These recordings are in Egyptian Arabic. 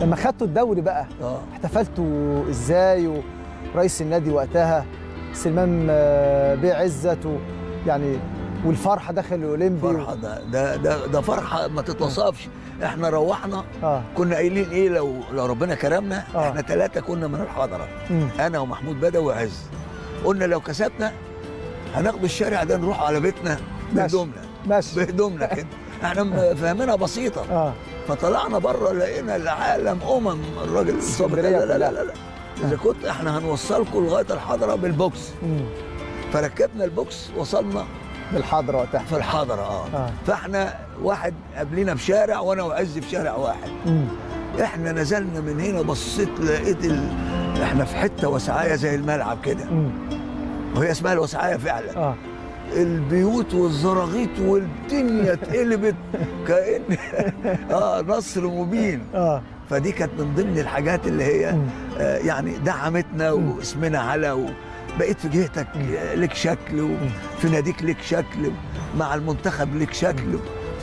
لما خدتوا الدوري بقى اه احتفلتوا ازاي ورئيس النادي وقتها سلمان آه، بيه عزت و- يعني والفرحه داخل الاولمبي فرحه ده ده ده, ده فرحه ما تتوصفش احنا روحنا اه كنا قايلين ايه لو لو ربنا كرمنا آه. احنا ثلاثه كنا من الحضره مم. انا ومحمود بدوي وعز قلنا لو كسبنا هناخد الشارع ده نروح على بيتنا ماشي. بهدومنا ماشي بهدومنا كده احنا م- فاهمينها بسيطه اه فطلعنا بره لقينا العالم امم الراجل الصبر اسكندرية لا لا لا, كلها. لا, لا. اذا كنت احنا هنوصلكم لغايه الحضره بالبوكس مم. فركبنا البوكس وصلنا بالحضره وقتها في الحضره اه, آه. فاحنا واحد قبلنا في شارع وانا وعز في شارع واحد مم. احنا نزلنا من هنا بصيت لقيت ال... احنا في حته وسعايه زي الملعب كده مم. وهي اسمها الوسعايه فعلا اه البيوت والزراغيط والدنيا اتقلبت كأن اه نصر مبين اه فدي كانت من ضمن الحاجات اللي هي مم. آه يعني دعمتنا مم. واسمنا على وبقيت في جهتك آه، لك شكل وفي ناديك لك شكل مع المنتخب لك شكل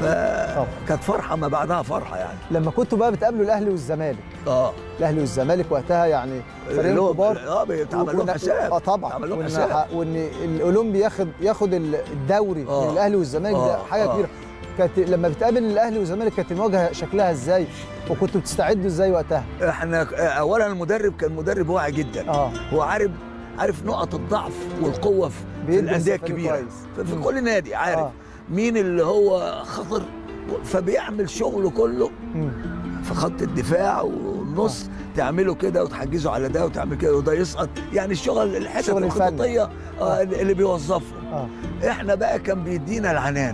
فكانت فرحه ما بعدها فرحه يعني لما كنتوا بقى بتقابلوا الاهلي والزمالك اه الاهلي والزمالك وقتها يعني فريقين اللي هو- كبار اه بيتعمل لهم وإن- حساب اه طبعا بيتعمل لهم وإن, حساب ح- وان الاولمبي ياخد ياخد ال- الدوري آه. من الاهلي والزمالك ده آه، حاجه آه. كبيره كانت لما بتقابل الاهلي والزمالك كانت المواجهه شكلها ازاي وكنتوا بتستعدوا ازاي وقتها احنا آه، اولا المدرب كان مدرب واعي جدا اه هو عارف عارف نقط الضعف والقوه في, في بيدرس الانديه الفريق الكبيره كويس. في, في مم. كل نادي عارف آه. آه. مين اللي هو خطر فبيعمل شغله كله مم. في خط الدفاع والنص تعمله كده وتحجزه على ده وتعمل كده وده يسقط يعني الشغل الحته الشغل الفني. الخططيه آه اللي بيوظفهم اه احنا بقى كان بيدينا العنان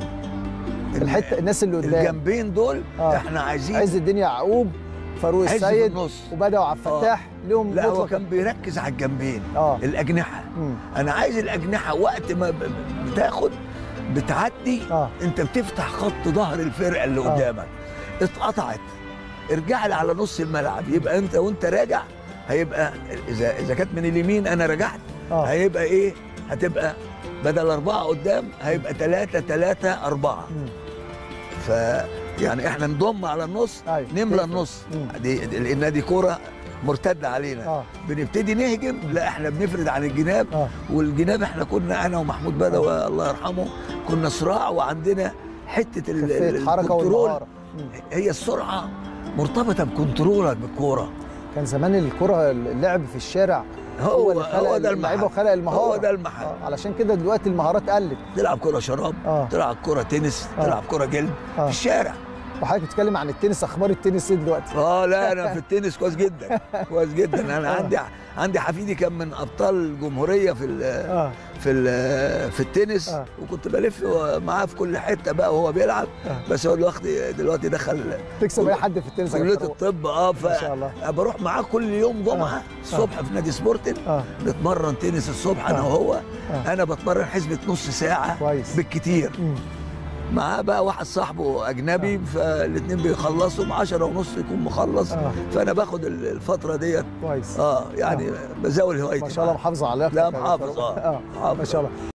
الحته الناس اللي قدام الجنبين دول آه. احنا عايزين عز الدين يعقوب فاروق عز في السيد النص وبدوي عبد الفتاح لهم لا هو مطلق- كان بيركز على الجنبين اه الاجنحه مم. انا عايز الاجنحه وقت ما ب- ب- بتاخد بتعدي اه انت بتفتح خط ظهر الفرقه اللي آه. قدامك اتقطعت ارجع لي على نص الملعب يبقى انت وانت راجع هيبقى اذا اذا كانت من اليمين انا رجعت اه هيبقى ايه هتبقى بدل أربعة قدام هيبقى ثلاثة ثلاثة أربعة مم. ف يعني احنا نضم على النص أيوة. نملى تقفل. النص مم. دي دي- لان دي كوره مرتده علينا اه بنبتدي نهجم لا احنا بنفرد عن الجناب اه والجناب احنا كنا انا ومحمود بدوي الله يرحمه كنا صراع وعندنا حته ال- ال- خفيت حركه الكنترول والمهاره مم. هي السرعه مرتبطه بكنترولك بالكوره كان زمان الكره اللعب في الشارع هو اللي خلق هو ده اللعيبه المحل وخلق المهاره هو ده المحل آه. علشان كده دلوقتي المهارات قلت تلعب كره شراب اه تلعب كره تنس آه. تلعب كره جلد آه. في الشارع وحضرتك بتتكلم عن التنس اخبار التنس ايه دلوقتي اه لا انا في التنس كويس جدا كويس جدا انا آه. عندي عندي حفيدي كان من ابطال الجمهوريه في ال اه في ال- في التنس آه. وكنت بلف معاه في كل حته بقى وهو بيلعب آه. بس هو دلوقتي دلوقتي دخل تكسب اي حد في التنس يا كليه كابتن فاروق. الطب اه ما شاء الله فبروح معاه كل يوم جمعه الصبح في نادي سبورتنج اه نتمرن تنس الصبح انا آه. وهو آه. انا بتمرن حسبه نص ساعه كويس بالكتير مم. معاه بقى واحد صاحبه اجنبي فالاثنين بيخلصوا ب 10 ونص يكون مخلص اه فانا باخد ال- الفتره ديت كويس اه يعني بزاول هوايتي ما شاء الله معاه. محافظه على لا محافظ اه اه ما محافظ. شاء الله